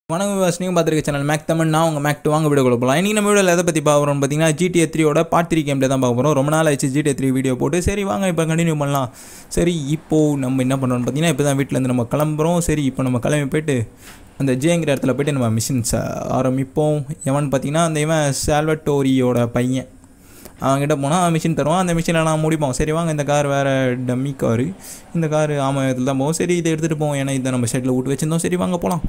வணக்கம் விவாஸ் நீங்கள் பார்த்துருக்க சேனல் மேக் தமிழ் நான் உங்கள் மேக் வாங்க வீடியோ கொடுப்பலாம் இன்றைக்கி நம்ம வீடியோவில் எதை பற்றி பார்க்குறோம் பார்த்தீங்கன்னா ஜிடிஏ த்ரீயோட பார்ட் த்ரீ கேமில் தான் பார்க்க போகிறோம் ரொம்ப நாள் ஆயிடுச்சு ஜிடிஏ த்ரீ வீடியோ போட்டு சரி வாங்க இப்போ கண்டினியூ பண்ணலாம் சரி இப்போது நம்ம என்ன பண்ணுறோம்னு பார்த்தீங்கன்னா இப்போ தான் வீட்டிலேருந்து நம்ம கிளம்புறோம் சரி இப்போ நம்ம கிளம்பி போயிட்டு அந்த ஜேங்கிற இடத்துல போயிட்டு நம்ம மிஷின்ஸ் ஆரம்பிப்போம் எவன் பார்த்தீங்கன்னா அந்த இவன் சால்வட்டோரியோட பையன் அவன்கிட்ட போனால் மிஷின் தருவான் அந்த மிஷினில் நான் முடிப்போம் சரி வாங்க இந்த கார் வேறு டம்மி காரு இந்த கார் ஆமாம் இதில் தான் போவோம் சரி இதை எடுத்துகிட்டு போவோம் ஏன்னா இதை நம்ம ஷெட்டில் விட்டு வச்சுருந்தோம் சரி வாங்க போகலாம்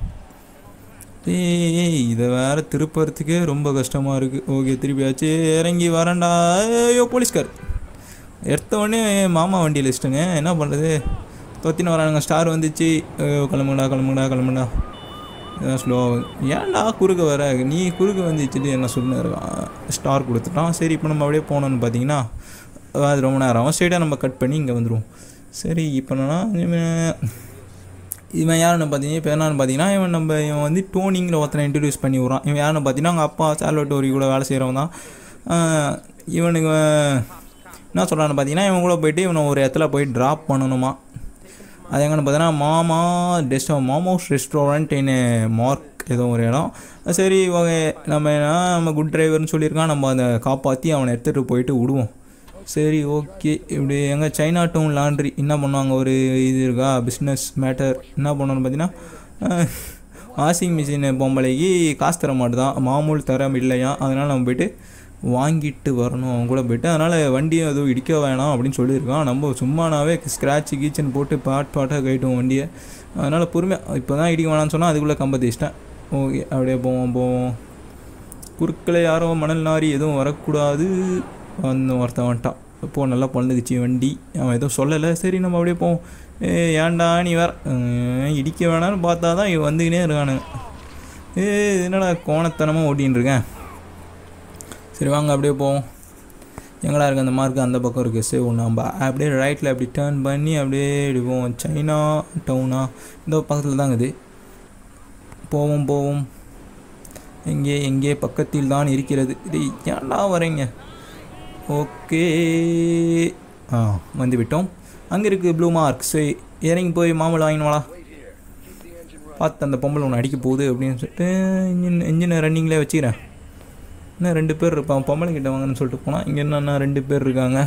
ஏய் ஏய், இதை வேற திருப்பறதுக்கே ரொம்ப கஷ்டமாக இருக்குது ஓகே திருப்பியாச்சு இறங்கி வரேன்டா ஐயோ போலீஸ்கார் எடுத்த உடனே மாமா வண்டியில் வச்சுட்டுங்க என்ன பண்ணுறது தொத்தின்னு வரானுங்க ஸ்டார் வந்துச்சு ஐயோ கிளம்புடா கிளம்புடா கிளம்புடா இதான் ஸ்லோவாக ஏன்டா குறுக்க வர நீ குறுக்க வந்துச்சுட்டு என்ன சொல்லுன்னு இருக்கான் ஸ்டார் கொடுத்துட்டான் சரி இப்போ நம்ம அப்படியே போனோம்னு பார்த்தீங்கன்னா அது ரொம்ப நேரம் ஆகும் ஸ்ட்ரெயிட்டாக நம்ம கட் பண்ணி இங்கே வந்துடுவோம் சரி இப்போ என்னன்னா இவன் இவன் யாருன்னு பார்த்தீங்கன்னா இப்போ என்னன்னு பார்த்தீங்கன்னா இவன் நம்ம இவன் வந்து டோனிங்கில் ஒருத்தனை இன்ட்ரடியூஸ் பண்ணி விட்றான் இவன் யாருன்னு பார்த்தீங்கன்னா அவங்க அப்பா சால்வட்டோரி கூட வேலை செய்கிறவன் தான் ஆஹ் இவனுக்கு என்ன சொல்கிறான்னு பார்த்தீங்கன்னா இவன் கூட போயிட்டு இவனை ஒரு இடத்துல போய் ட்ராப் பண்ணணுமா அது எங்கன்னு பார்த்தீங்கன்னா மாமா டெஸ்ட் மாமோஸ் ரெஸ்டாரண்ட் இன் மார்க் ஏதோ ஒரு இடம் சரி ஓகே நம்ம என்ன நம்ம குட் டிரைவர்னு சொல்லியிருக்கான் நம்ம அதை காப்பாற்றி அவனை எடுத்துகிட்டு போயிட்டு விடுவோம் சரி ஓகே இப்படி எங்கள் சைனா டவுன் லாண்ட்ரி என்ன பண்ணுவாங்க ஒரு இது இருக்கா பிஸ்னஸ் மேட்டர் என்ன பண்ணணும்னு பார்த்தீங்கன்னா வாஷிங் மிஷின் பொம்பளைக்கு காசு தர மாட்டுதான் மாமூல் தர இல்லையா அதனால் நம்ம போயிட்டு வாங்கிட்டு வரணும் அவங்க கூட போயிட்டு அதனால் வண்டியை எதுவும் இடிக்க வேணாம் அப்படின்னு சொல்லியிருக்கான் நம்ம சும்மானாவே ஸ்க்ராட்ச் கீச்சன் போட்டு பாட் பாட்டாக கைட்டும் வண்டியை அதனால் பொறுமையாக இப்போ தான் இடிக்க வேணாம்னு சொன்னால் அதுக்குள்ளே கம்ப தேச்சிட்டேன் ஓகே அப்படியே போவோம் போவோம் குறுக்கில் யாரும் மணல் நாரி எதுவும் வரக்கூடாது வந்து ஒருத்தன் வந்துட்டான் இப்போ நல்லா பழந்துக்குச்சு வண்டி அவன் எதுவும் சொல்லலை சரி நம்ம அப்படியே போவோம் ஏ ஏன்டா நீ வேற அஹ், இடிக்க வேணாம்னு பார்த்தா தான் இவன் வந்துக்கினே இருக்கானுங்க ஏ என்னடா கோணத்தனமாக ஓட்டின்னு இருக்கேன் சரி வாங்க அப்படியே போவோம் எங்கடா இருக்குது அந்த மார்க் அந்த பக்கம் இருக்குது சரி ஒன்று நம்ம அப்படியே ரைட்டில் அப்படி டேர்ன் பண்ணி அப்படியே இப்படி போவோம் சைனா டவுனா இந்த பக்கத்தில் தான் இருக்குது போவோம் போவோம் எங்கே எங்கே பக்கத்தில் தான் இருக்கிறது டேய் ஏன்டா வரீங்க ஓகே ஆ வந்து விட்டோம் அங்கே இருக்குது ப்ளூ மார்க் சரி இறங்கி போய் மாமூல் வாங்கினு வாடா பார்த்து அந்த பொம்பளை ஒன்று அடிக்க போகுது அப்படின்னு சொல்லிட்டு இன்ஜின் இன்ஜினை ரன்னிங்லேயே வச்சுக்கிறேன் இன்னும் ரெண்டு பேர் இருப்பான் பொம்பளை கிட்ட வாங்கன்னு சொல்லிட்டு போனால் இங்கே என்னென்னா ரெண்டு பேர் இருக்காங்க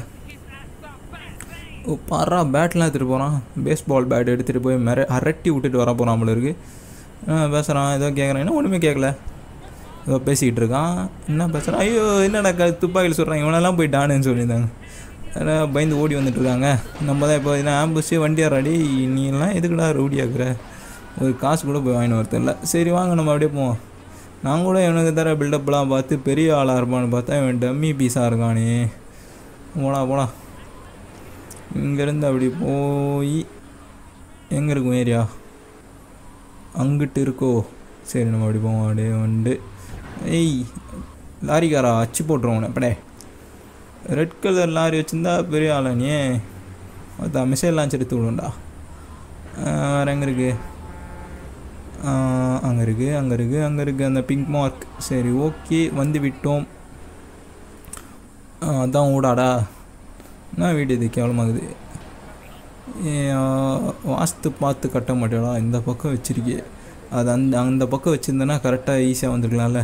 ஓ பாரா பேட்லாம் எடுத்துகிட்டு போகிறான் பேஸ் பால் பேட் எடுத்துகிட்டு போய் மிர அரட்டி விட்டுட்டு வர போகிறான் நம்மள இருக்கு பேசுகிறான் ஏதோ கேட்குறான் என்ன ஒன்றுமே கேட்கல ஏதோ பேசிக்கிட்டு இருக்கான் என்ன பேசுகிறான் ஐயோ என்னடா க துப்பாக்கியில் சொல்கிறான் இவனெல்லாம் போய் டானுன்னு சொல்லியிருந்தாங்க அதெல்லாம் பயந்து ஓடி வந்துட்டு இருக்காங்க நம்ம தான் இப்போ என்ன ஆம்புஸு வண்டி ஆறாடி நீ எல்லாம் எதுக்குடா ரவுடியாக்குற ஒரு காசு கூட போய் வாங்கிட்டு வரது இல்லை சரி வாங்க நம்ம அப்படியே போவோம் நான் கூட இவனுக்கு தர பில்டப்லாம் பார்த்து பெரிய ஆளாக இருப்பான்னு பார்த்தா இவன் டம்மி பீஸாக இருக்கானே போடா போடா இங்கேருந்து அப்படி போய் எங்கே இருக்கும் ஏரியா அங்கிட்டு இருக்கோ சரி நம்ம அப்படி போவோம் அப்படியே வந்து ஏய் லாரிக்காரா அச்சு போட்டுருவோம் எப்படே ரெட் கலர் லாரி வச்சுருந்தா பெரிய ஆளா நீ மற்ற மிசைல் லான்ச் எடுத்து விடும்டா வேறு எங்கே இருக்குது அங்கே இருக்குது அங்கே இருக்குது அங்கே இருக்குது அந்த பிங்க் மார்க் சரி ஓகே வந்து விட்டோம் ஆ, அதான் ஊடாடா என்ன வீடு இது கேவலமாகுது ஏ, ஆ, வாஸ்து பார்த்து கட்ட மாட்டேடா இந்த பக்கம் வச்சிருக்கே அது அந்த அந்த பக்கம் வச்சுருந்தேன்னா கரெக்டாக ஈஸியாக வந்துருக்கலாம்ல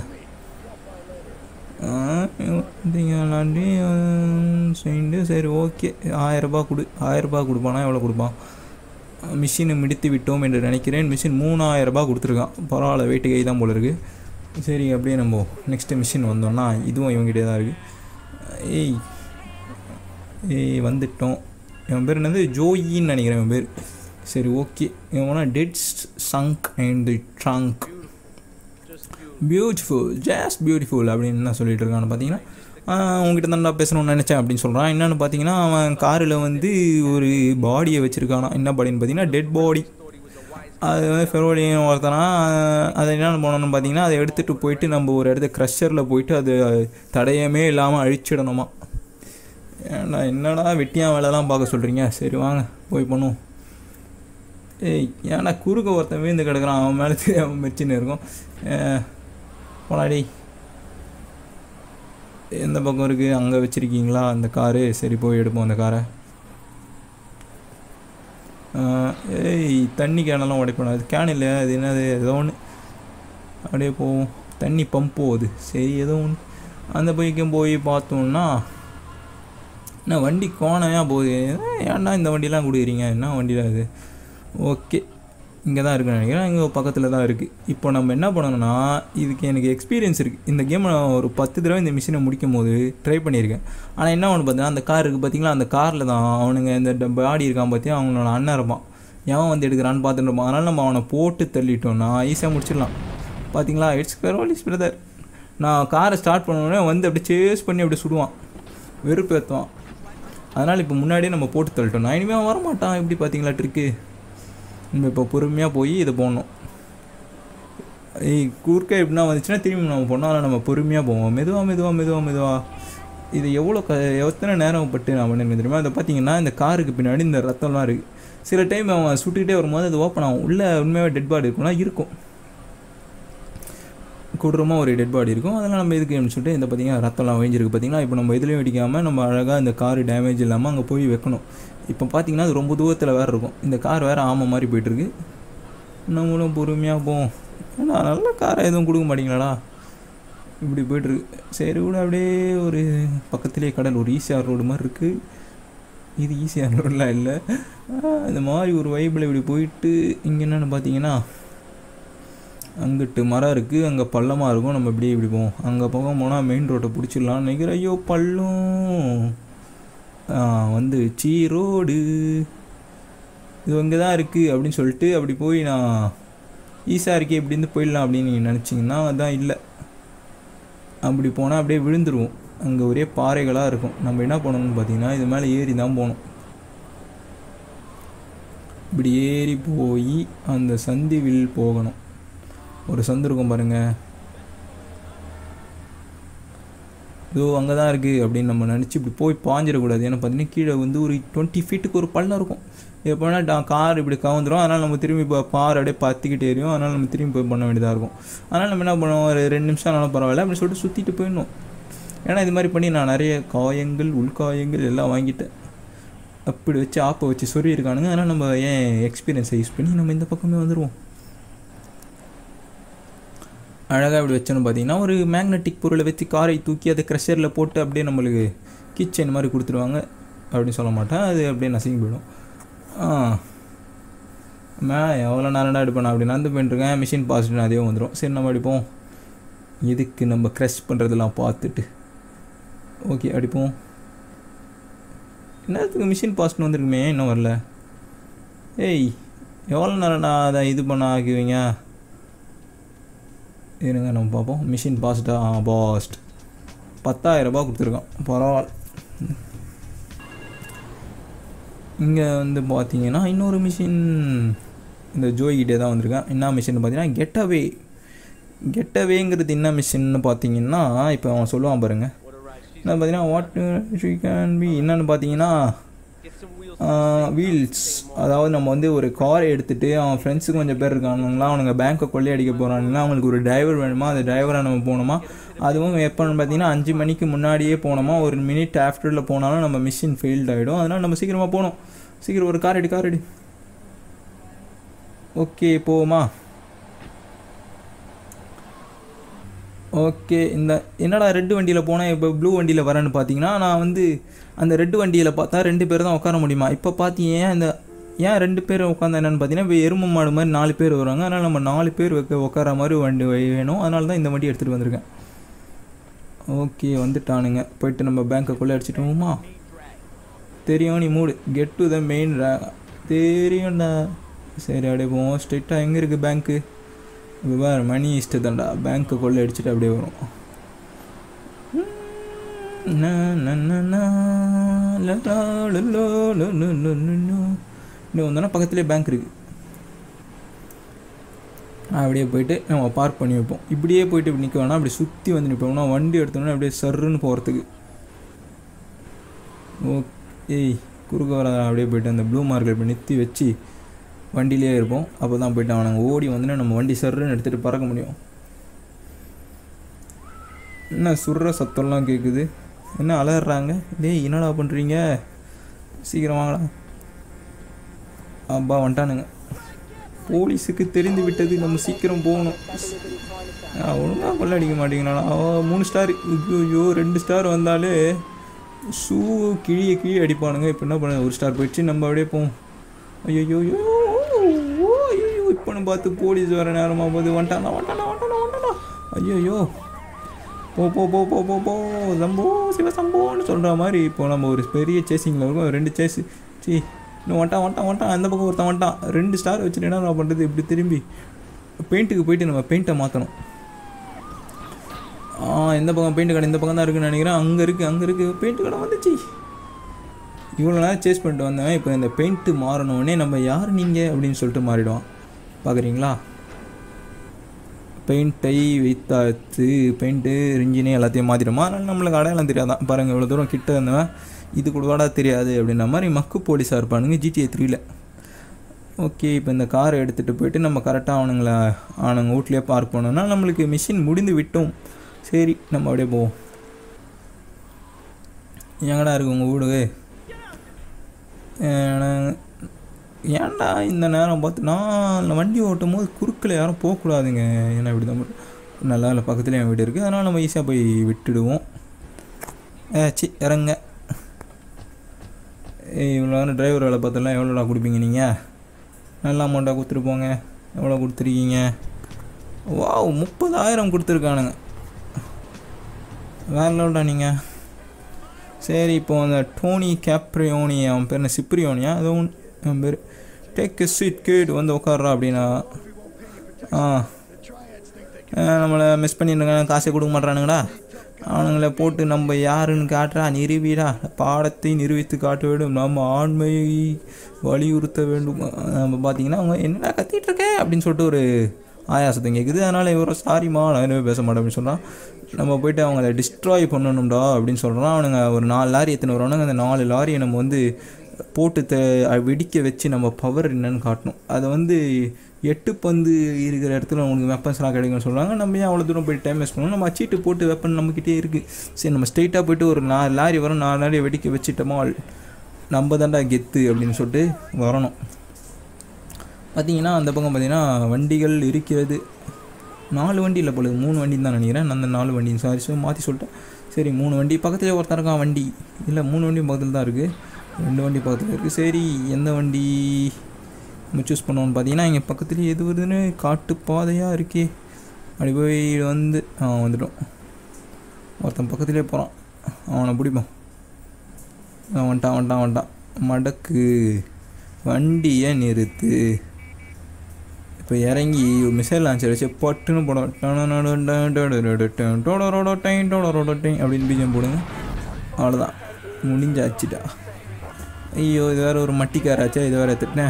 விளாண்டி செய்து சரி ஓகே ஆயரரூபா கொடு ஆயரரூபா கொடுப்பானா எவ்வளோ கொடுப்பான் மிஷினை முடித்து விட்டோம் என்று நினைக்கிறேன் மிஷின் மூணாயிரம் ரூபாய் கொடுத்துருக்கான் பரவாயில்ல வெயிட்டு கை தான் போல இருக்குது சரி அப்படியே நம்ம நெக்ஸ்ட்டு மிஷின் வந்தோம்னா இதுவும் இவங்ககிட்டே தான் இருக்குது ஏய் ஏய் வந்துட்டோம் இவன் பேர் என்னது ஜோயின்னு நினைக்கிறேன் இவன் பேர் சரி ஓகே இவனா டெட் சங்க் and drunk beautiful just beautiful அப்படின்னு என்ன சொல்லிட்டு இருக்கான்னு பார்த்தீங்கன்னா ஆஹ் உங்ககிட்ட தான்டா பேசணும்னு நினச்சேன் அப்படின்னு சொல்கிறான் என்னென்னு பார்த்தீங்கன்னா அவன் காரில் வந்து ஒரு பாடியை வச்சுருக்கானா என்ன பாடின்னு பார்த்தீங்கன்னா டெட் பாடி அது வந்து ஃபெரோடியன் ஒருத்தனா அதை என்ன பண்ணணும்னு பார்த்தீங்கன்னா அதை எடுத்துகிட்டு போயிட்டு நம்ம ஒரு இடத்த க்ரஷரில் போயிட்டு அது தடயமே இல்லாமல் அழிச்சிடணுமா ஏன்டா என்னடா வெட்டியா வேலைலாம் பார்க்க சொல்கிறீங்க சரி வாங்க போய் பண்ணுவோம் ஏய் ஏன்டா குறுக்க ஒருத்தன் வீழ்ந்து கிடக்குறான் அவன் மேலே அவன் மெச்சின்னு இருக்கும் அஹ், போடாடி எந்த பக்கம் இருக்குது அங்கே வச்சுருக்கீங்களா அந்த காரு சரி போய் எடுப்போம் அந்த காரை ஆஹ், ஏய் தண்ணி கேனெல்லாம் உடைப்பணும் அது கேன் இல்லை அது என்னது ஏதோ ஒன்று அப்படியே போவோம் தண்ணி பம்ப் போகுது சரி ஏதோ ஒன்று அந்த பைக்கும் போய் பார்த்தோம்னா என்ன வண்டி கோணையாக போகுது ஏன்டா இந்த வண்டிலாம் கொடுக்குறீங்க என்ன வண்டியில் இது ஓகே இங்கே தான் இருக்குன்னு நினைக்கிறேன் இங்கே பக்கத்தில் தான் இருக்குது இப்போ நம்ம என்ன பண்ணணும்னா இதுக்கு எனக்கு எக்ஸ்பீரியன்ஸ் இருக்குது இந்த கேமை நான் ஒரு பத்து தடவை இந்த மிஷினை முடிக்கும் போது ட்ரை பண்ணியிருக்கேன் ஆனால் என்ன ஒன்று பார்த்தீங்கன்னா அந்த கார் இருக்குது பார்த்தீங்களா அந்த காரில் தான் அவனுங்க இந்த பாடி இருக்கான் பார்த்தியா அவனோட அண்ணன் இருப்பான் எவன் வந்து எடுக்கிறான்னு பார்த்துட்டு இருப்பான் அதனால் நம்ம அவனை போட்டு தள்ளிட்டோம்னா ஈஸியாக முடிச்சிடலாம் பார்த்தீங்களா இட்ஸ் கரோலிஸ் பிரதர் நான் காரை ஸ்டார்ட் பண்ணோடனே வந்து அப்படியே சேஸ் பண்ணி அப்படியே சுடுவான் வெறுப்பேற்றுவான் அதனால் இப்போ முன்னாடியே நம்ம போட்டு தள்ளிட்டோம் நான் இனிமேல் வரமாட்டான் எப்படி பார்த்தீங்களா ட்ரிக்கு நம்ம இப்போ பொறுமையாக போய் இதை போடணும் ஏய் குறுக்க எப்படின்னா வந்துச்சுன்னா திரும்பி நம்ம போனோம் அதனால் நம்ம பொறுமையாக போவோம் மெதுவாக மெதுவாக மெதுவாக மெதுவாக இது எவ்வளோ க எத்தனை நேரம் பட்டு நான் பண்ணேன் தெரியுமா அதை பார்த்தீங்கன்னா இந்த காருக்கு பின்னாடி இந்த ரத்தம்லாம் இருக்குது சில டைம் அவன் சுட்டுக்கிட்டே வரும்போது அது ஓப்பன் ஆகும் உள்ளே உண்மையாக டெட் பாடி இருக்கும்னா இருக்கும் கொடூரமாக ஒரு டெட் பாடி இருக்கும் அதெல்லாம் நம்ம எதுக்கு சொல்லிட்டு இந்த பார்த்தீங்கன்னா ரத்தம்லாம் வழிஞ்சிருக்கு பார்த்தீங்கன்னா இப்போ நம்ம எதுலேயும் வெடிக்காமல் நம்ம அழகாக இந்த கார் டேமேஜ் இல்லாமல் அங்கே போய் வைக்கணும் இப்போ பார்த்தீங்கன்னா அது ரொம்ப தூரத்தில் வேறு இருக்கும் இந்த கார் வேறு ஆமை மாதிரி போயிட்டுருக்கு நம்மளும் பொறுமையாக போவோம் ஏன்னா நல்ல காரை எதுவும் கொடுக்க மாட்டீங்களாடா இப்படி போயிட்டுருக்கு சரி கூட அப்படியே ஒரு பக்கத்துலேயே கடல் ஒரு ஈசிஆர் ரோடு மாதிரி இருக்குது இது ஈஸியாக ரோடெலாம் இல்லை இந்த மாதிரி ஒரு வைப்பில் இப்படி போயிட்டு இங்கே என்னென்னு பார்த்தீங்கன்னா அங்கிட்டு மரம் இருக்குது அங்கே பள்ளமாக இருக்கும் நம்ம இப்படியே இப்படி போவோம் அங்கே பக்கம் போனால் மெயின் ரோட்டை பிடிச்சிடலாம்னு நினைக்கிறேன் ஐயோ பள்ளம் வந்து சீ ரோடு இது இங்கே தான் இருக்குது அப்படின்னு சொல்லிட்டு அப்படி போய் நான் ஈஸியாக இருக்கே இப்படின்னு போயிடலாம் அப்படின்னு நீங்கள் நினச்சிங்கன்னா அதான் இல்லை அப்படி போனால் அப்படியே விழுந்துருவோம் அங்கே ஒரே பாறைகளாக இருக்கும் நம்ம என்ன பண்ணணும்னு பார்த்தீங்கன்னா இது மேலே ஏறி தான் போகணும் இப்படி ஏறி போய் அந்த சந்திவில் போகணும் ஒரு சந்து இருக்கும் பாருங்கள் இதோ அங்கே தான் இருக்குது அப்படின்னு நம்ம நினச்சி இப்படி போய் பாஞ்சிடக்கூடாது ஏன்னா பார்த்தீங்கன்னா கீழே வந்து ஒரு டுவெண்ட்டி ஃபீட்டுக்கு ஒரு பள்ளம் இருக்கும் எப்போனா டா கார் இப்படி கவுந்துரும் அதனால் நம்ம திரும்பி இப்போ பார் அப்படியே பற்றிக்கிட்டு எரியும் அதனால் நம்ம திரும்பி போய் பண்ண வேண்டியதாக இருக்கும் அதனால் நம்ம என்ன பண்ணுவோம் ஒரு ரெண்டு நிமிஷம் ஆனாலும் பரவாயில்ல அப்படின்னு சொல்லிட்டு சுற்றிட்டு போயிடணும் ஏன்னா இது மாதிரி பண்ணி நான் நிறைய காயங்கள் உள்காயங்கள் எல்லாம் வாங்கிட்டேன் அப்படி வச்சு ஆப்பை வச்சு சொறி இருக்கானுங்க அதனால் நம்ம ஏன் எக்ஸ்பீரியன்ஸை யூஸ் பண்ணி நம்ம இந்த பக்கமே வந்துடுவோம் அழகாக இப்படி வச்சோன்னு பார்த்தீங்கன்னா ஒரு மேக்னெட்டிக் பொருளை வச்சு காரை தூக்கி அதை க்ரெஷரில் போட்டு அப்படியே நம்மளுக்கு கிச்சன் மாதிரி கொடுத்துருவாங்க அப்படின்னு சொல்ல மாட்டேன் அது அப்படியே நசுங்கி போயிடும் ஆ மே எவ்வளோ நேரம்டா எடுப்பேன் அப்படி நடந்து போயிட்டுருக்கேன் மிஷின் பாசிட்டு அதே வந்துடும் சரி நம்ம அடிப்போம் இதுக்கு நம்ம க்ரஷ் பண்ணுறதெல்லாம் பார்த்துட்டு ஓகே அடிப்போம் என்னத்துக்கு மிஷின் பாஸ்ட்னு வந்திருக்குமே இன்னும் வரல ஏய் எவ்வளோ நேரம்டா அதை இது பண்ண ஆக்குவீங்க இருங்க நம்ம பார்ப்போம் மிஷின் பாஸ்டா ஆ பாஸ்ட் பத்தாயிரரூபா கொடுத்துருக்கான் பரவாயில்ல இங்கே வந்து பார்த்தீங்கன்னா இன்னொரு மிஷின் இந்த ஜோய்கிட்டே தான் வந்திருக்கேன் என்ன மிஷின் பார்த்தீங்கன்னா கெட்டவே கெட்டவேங்கிறது என்ன மிஷின்னு பார்த்தீங்கன்னா இப்போ அவன் சொல்லுவான் பாருங்க என்ன பார்த்தீங்கன்னா வாட் ஷீ கேன் பி என்னன்னு பார்த்தீங்கன்னா வீல்ஸ் அதாவது நம்ம வந்து ஒரு காரை எடுத்துகிட்டு அவன் ஃப்ரெண்ட்ஸுக்கு கொஞ்சம் பேர் இருக்கானுங்களா அவனுங்க பேங்க்கை கொள்ளையடிக்க போகிறானுங்களா அவங்களுக்கு ஒரு டிரைவர் வேணுமா அந்த டிரைவராக நம்ம போகணுமா அதுவும் எப்போன்னு பார்த்தீங்கன்னா அஞ்சு மணிக்கு முன்னாடியே போனோமா ஒரு மினிட் ஆஃப்டரில் போனாலும் நம்ம மிஷின் ஃபெயில்ட் ஆகிடும் அதனால் நம்ம சீக்கிரமாக போகணும் சீக்கிரம் ஒரு கார் அடி கார் அடி ஓகே போவோமா ஓகே இந்த என்னடா ரெட்டு வண்டியில் போனேன் இப்போ ப்ளூ வண்டியில் வரேன்னு பார்த்தீங்கன்னா நான் வந்து அந்த ரெட்டு வண்டியில் பார்த்தா ரெண்டு பேர் தான் உட்கார முடியுமா இப்போ பார்த்தீங்க இந்த ஏன் ரெண்டு பேர் உட்காந்தா என்னென்னு பார்த்தீங்கன்னா இப்போ எருமை மாடு மாதிரி நாலு பேர் வருவாங்க அதனால் நம்ம நாலு பேர் வைக்க உட்கார மாதிரி வண்டி வேணும் அதனால தான் இந்த வண்டி எடுத்துகிட்டு வந்திருக்கேன் ஓகே வந்துட்டானுங்க போயிட்டு நம்ம பேங்க்கை கொள்ளை அடிச்சிட்டோமா தெரியும் நீ மூடு கெட் டு த மெயின் தெரியும்டா சரி அப்படியே போவோம் ஸ்ட்ரெயிட்டாக எங்கே இருக்குது பேங்க்கு இப்போ வேறு மணி இஷ்டத்தாண்டா பேங்க்கை கொள்ளை அடிச்சுட்டு அப்படியே வரும் இன்னும் வந்தோன்னா பக்கத்துலேயே பேங்க் இருக்குது அப்படியே போயிட்டு நம்ம பார்க் பண்ணி வைப்போம் இப்படியே போயிட்டு இப்படி நிற்க வேணாம் அப்படி சுற்றி வந்து நிற்போம்னா வண்டி எடுத்தோம்னா அப்படியே சர்ருன்னு போகிறதுக்கு ஓ ஏய் குறுக்க வர அப்படியே போயிட்டு அந்த ப்ளூ மார்க்கெட் போய் நிறுத்தி வச்சு வண்டியிலே இருப்போம் அப்போ தான் போயிட்டு அவனுங்க ஓடி வந்துன்னு நம்ம வண்டி சர்ருன்னு எடுத்துகிட்டு பறக்க முடியும் என்ன சுடுற சத்தம்லாம் கேட்குது என்ன அலறாங்க டேய் என்னடா பண்ணுறீங்க சீக்கிரம் வாங்கடா அப்பா வந்துட்டானுங்க போலீஸுக்கு தெரிந்து விட்டது நம்ம சீக்கிரம் போகணும் ஒழுங்காக கொள்ளடிக்க மாட்டேங்கிறானா அவன் மூணு ஸ்டார் ஐயோ ரெண்டு ஸ்டார் வந்தாலே ஷூ கிழிய கிழிய அடிப்பானுங்க இப்போ என்ன பண்ண ஒரு ஸ்டார் போயிடுச்சு நம்ம அப்படியே போவோம் ஐயோ ஐயோ ஐயோ இப்போ பார்த்து போலீஸ் வர நேரமாக போது வந்துட்டானா வந்துட்டானா வந்துட்டானா வந்துட்டானா ஐயோ போ போ போ போ போ போ சம்போ சிவசம்போன்னு சொல்கிற மாதிரி இப்போ நம்ம ஒரு பெரிய சேசிங்கில் இருக்கோம் ரெண்டு சேஸ் சி இன்னும் வந்துட்டான் வந்துட்டான் வந்துட்டான் அந்த பக்கம் ஒருத்தன் வந்துட்டான் ரெண்டு ஸ்டார் வச்சுட்டு என்ன பண்ணுறது இப்படி திரும்பி பெயிண்ட்டுக்கு போயிட்டு நம்ம பெயிண்ட்டை மாற்றணும் ஆ இந்த பக்கம் பெயிண்ட் கடை இந்த பக்கம் தான் இருக்குன்னு நினைக்கிறேன் அங்கே இருக்குது அங்கே இருக்குது பெயிண்ட் கடை வந்துச்சு இவ்வளோ நேரம் சேஸ் பண்ணிட்டு வந்தவன் இப்போ இந்த பெயிண்ட்டு மாறினோடனே நம்ம யார் நீங்கள் அப்படின்னு சொல்லிட்டு மாறிடுவான் பார்க்குறீங்களா பெயிண்ட்டை வைத்தாச்சு பெயிண்ட்டு ரிஞ்சினே எல்லாத்தையும் மாற்றிடுமா அதனால் நம்மளுக்கு அடையாளம் தெரியாதான் பாருங்கள் இவ்வளோ தூரம் கிட்ட இருந்தவன் இது கூட தெரியாது அப்படின்ற மாதிரி மக்கு போலீஸாக இருப்பானுங்க ஜிடிஏ த்ரீல ஓகே இப்போ இந்த காரை எடுத்துகிட்டு போயிட்டு நம்ம கரெக்டாக அவனுங்கள அவனுங்க வீட்லேயே பார்க் பண்ணோம்னா நம்மளுக்கு மிஷின் முடிந்து விட்டோம் சரி நம்ம அப்படியே போவோம் எங்கடா இருக்கு உங்கள் வீடு ஏன்டா இந்த நேரம் பார்த்து நான் வண்டி ஓட்டும் போது குறுக்கில் யாரும் போகக்கூடாதுங்க ஏன்னா இப்படி தான் நல்லா இல்லை பக்கத்துலேயே என் வீடு இருக்குது அதனால் நம்ம ஈஸியாக போய் விட்டுடுவோம் சி இறங்க இவ்வளோ நேரம் டிரைவர் வேலை பார்த்தலாம் எவ்வளோடா கொடுப்பீங்க நீங்கள் நல்ல அமௌண்ட்டாக கொடுத்துருப்போங்க எவ்வளோ கொடுத்துருக்கீங்க வாவ் முப்பதாயிரம் கொடுத்துருக்கானுங்க வேற லெவல்டா நீங்கள் சரி இப்போ அந்த டோனி கேப்ரியோனி அவன் பேர் என்ன சிப்ரியோனியா ஏதோ ஒன்று அவன் பேர் டேக் ஸ்வீட் கேட் வந்து உட்கார்றா அப்படின்னா ஆ நம்மளை மிஸ் பண்ணிடுங்க காசை கொடுக்க மாட்றானுங்கடா அவனுங்களை போட்டு நம்ம யாருன்னு காட்டுறா நிறுவிடா பாடத்தை நிரூபித்து காட்ட வேண்டும் நம்ம ஆண்மையை வலியுறுத்த வேண்டும் நம்ம பார்த்தீங்கன்னா அவங்க என்னடா கத்திட்டு இருக்க அப்படின்னு சொல்லிட்டு ஒரு ஆயாசத்தை கேட்குது அதனால் இவரும் சாரிம்மா நான் எதுவுமே பேச மாட்டேன் அப்படின்னு சொல்கிறான் நம்ம போயிட்டு அவங்கள டிஸ்ட்ராய் பண்ணணும்டா அப்படின்னு சொல்கிறான் அவனுங்க ஒரு நாலு லாரி எத்தனை வருவானுங்க அந்த நாலு லாரியை நம்ம வந்து போட்டு த வெடிக்க வச்சு நம்ம பவர் என்னன்னு காட்டணும் அதை வந்து எட்டு பந்து இருக்கிற இடத்துல உங்களுக்கு வெப்பன்ஸ்லாம் கிடைக்கும்னு சொல்கிறாங்க நம்ம ஏன் அவ்வளோ தூரம் போய் டைம் வேஸ்ட் பண்ணணும் நம்ம அச்சீட்டு போட்டு வெப்பன் நம்மக்கிட்டே இருக்குது சரி நம்ம ஸ்ட்ரெயிட்டாக போயிட்டு ஒரு நாலு லாரி வரும் நாலு லாரியை வெடிக்க வச்சுட்டோமா நம்ம தாண்டா கெத்து அப்படின்னு சொல்லிட்டு வரணும் பார்த்தீங்கன்னா அந்த பக்கம் பார்த்தீங்கன்னா வண்டிகள் இருக்கிறது நாலு வண்டி இல்லை போல மூணு வண்டின்னு தான் நினைக்கிறேன் அந்த நாலு வண்டி சாரி ஸோ மாற்றி சொல்லிட்டேன் சரி மூணு வண்டி பக்கத்துலேயே ஒருத்தன் இருக்கான் வண்டி இல்லை மூணு வண்டி பக்கத்தில் தான் இருக்குது ரெண்டு வண்டி பக்கத்தில் இருக்குது சரி எந்த வண்டி நம்ம சூஸ் பண்ணுவோன்னு பார்த்தீங்கன்னா இங்கே பக்கத்துலேயே எது வருதுன்னு காட்டு பாதையாக இருக்கே அப்படி போய் வந்து ஆ வந்துட்டோம் ஒருத்தன் பக்கத்துலேயே போகிறான் அவனை பிடிப்போம் வந்துட்டான் வந்துட்டான் வந்துட்டான் மடக்கு வண்டியை நிறுத்து இப்போ இறங்கி மிசைல் லான்ச்சர் வச்சு பட்டுன்னு போடும் அப்படின்னு பீஜம் போடுங்க அவ்வளோதான் முடிஞ்சாச்சுடா ஐயோ இது வேறு ஒரு மட்டிக்காராச்சா இது வேறு எடுத்துட்டேன்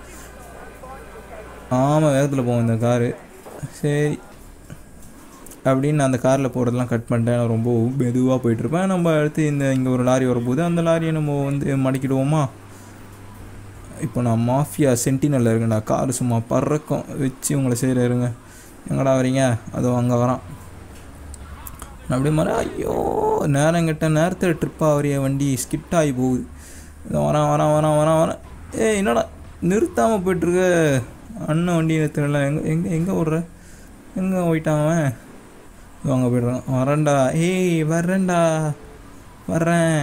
ஆமாம் வேகத்தில் போவோம் இந்த காரு சரி அப்படின்னு நான் அந்த காரில் போகிறதெல்லாம் கட் பண்ணிட்டேன் நான் ரொம்ப மெதுவாக போயிட்டுருப்பேன் நம்ம அடுத்து இந்த இங்கே ஒரு லாரி வரும்போது அந்த லாரியை நம்ம வந்து மடக்கிடுவோமா இப்போ நான் மாஃபியா சென்டினலில் இருக்கேன்டா கார் சும்மா பறக்கம் வச்சு உங்களை செய்கிற இருங்க எங்கடா வரீங்க அதோ அங்கே வரான் நான் அப்படியே மாதிரி ஐயோ நேரம் கிட்ட நேரத்தில் ட்ரிப்பாக வரைய வண்டி ஸ்கிட் ஆகி போகுது இதோ வரான் வரான் வரான் வரான் வரான் ஏய் என்னடா நிறுத்தாமல் போயிட்டுருக்க அண்ணன் வண்டி நிறுத்தல எங்கே எங்கே எங்கே ஓடுற எங்கே போயிட்டான் அவன் வாங்க போய்டுறான் வரேன்டா ஏய் வர்றேன்டா வர்றேன்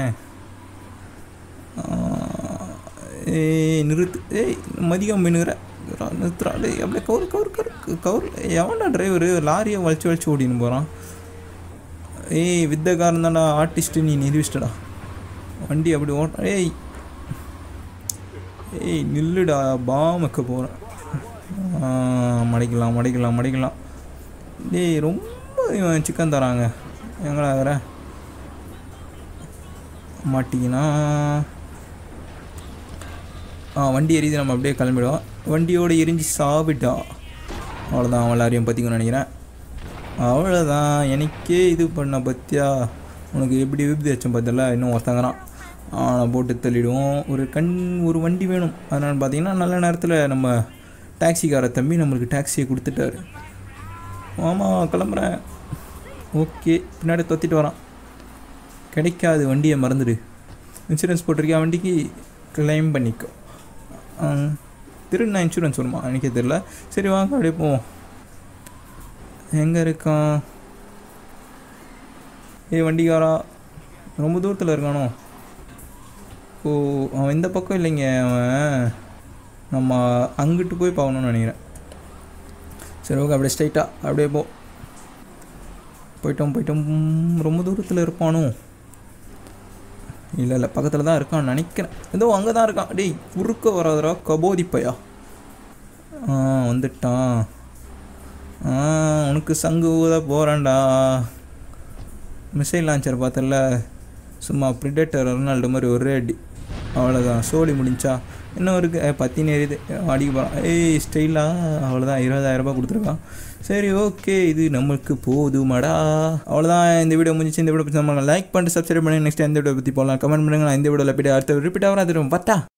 ஏய் நிறுத்து ஏய் மதியம் பண்ணுகிற நிறுத்துறா டேய் அப்படியே கவுர் கவுர் கவுர் கவுர் எவன்டா டிரைவரு லாரியை வலிச்சு வலிச்சு ஓடின்னு போகிறான் ஏய் வித்தக்காரன் தான்டா ஆர்டிஸ்ட்டு நீ நிரூபிச்சிட்டடா வண்டி அப்படி ஓட்ட ஏய் ஏய் நில்லுடா பாம் வைக்க போகிறேன் மடிக்கலாம் மடிக்கலாம் மடிக்கலாம் டேய் ரொம்ப இவன் சிக்கன் தராங்க எங்கடா வேற மாட்டிக்கினா ஆ வண்டி எரியுது நம்ம அப்படியே கிளம்பிடுவோம் வண்டியோடு எரிஞ்சு சாப்பிட்டா அவ்வளோதான் அவன் எல்லாரையும் பற்றிக்கணும்னு நினைக்கிறேன் அவ்வளோதான் எனக்கே இது பண்ண பற்றியா உனக்கு எப்படி விபத்து வச்சோம் பார்த்தல இன்னும் ஒருத்தங்கிறான் அவனை போட்டு தள்ளிடுவோம் ஒரு கண் ஒரு வண்டி வேணும் அதனால் பார்த்தீங்கன்னா நல்ல நேரத்தில் நம்ம டாக்ஸிக்கார தம்பி நம்மளுக்கு டாக்ஸியை கொடுத்துட்டாரு ஆமாம் கிளம்புறேன் ஓகே பின்னாடி தொத்திட்டு வரான் கிடைக்காது வண்டியை மறந்துடு இன்சூரன்ஸ் போட்டிருக்கியா வண்டிக்கு கிளைம் பண்ணிக்கோ திருடினா இன்சூரன்ஸ் வருமா எனக்கே தெரில சரி வாங்க அப்படியே போவோம் எங்கே இருக்கான் ஏய் வண்டிக்காரா ரொம்ப தூரத்தில் இருக்கானோ ஓ அவன் இந்த பக்கம் இல்லைங்க அவன் நம்ம அங்கிட்டு போய் பார்க்கணும்னு நினைக்கிறேன் சரி ஓகே அப்படியே ஸ்ட்ரைட்டாக அப்படியே போ போயிட்டோம் போயிட்டோம் உம், ரொம்ப தூரத்தில் இருப்பானோ இல்லை இல்லை பக்கத்தில் தான் இருக்கான்னு நினைக்கிறேன் ஏதோ அங்கே தான் இருக்கான் டேய் குறுக்க வராதரா கபோதி பையா ஆ வந்துட்டான் ஆ உனக்கு சங்கு ஊத போகிறேன்டா மிசைல் லான்ச்சர் பார்த்தல சும்மா ப்ரிடேட்டர் ரொனால்டு மாதிரி ஒரே அடி அவ்வளோதான் சோலி முடிஞ்சா இன்னும் இருக்கு ஏய், பத்தினி எரியுது அடிக்க போகிறான் ஏய் ஸ்டைலாக அவ்வளோதான் இருபதாயிரம் ரூபாய் கொடுத்துருக்கான் சரி ஓகே இது நமக்கு போதுமாடா அவ்வளோதான் இந்த வீடியோ முடிஞ்சிச்சு இந்த வீடியோ பற்றி நம்ம லைக் பண்ணிட்டு சப்ஸ்கிரைப் பண்ணி நெக்ஸ்ட் எந்த வீடியோ பற்றி போகலாம் கமெண்ட் பண்ணுங்க நான் இந்த வீடியோவில் போய்ட்டு அடுத்த ரிப்பீட் ஆகிறேன் அது பத்தா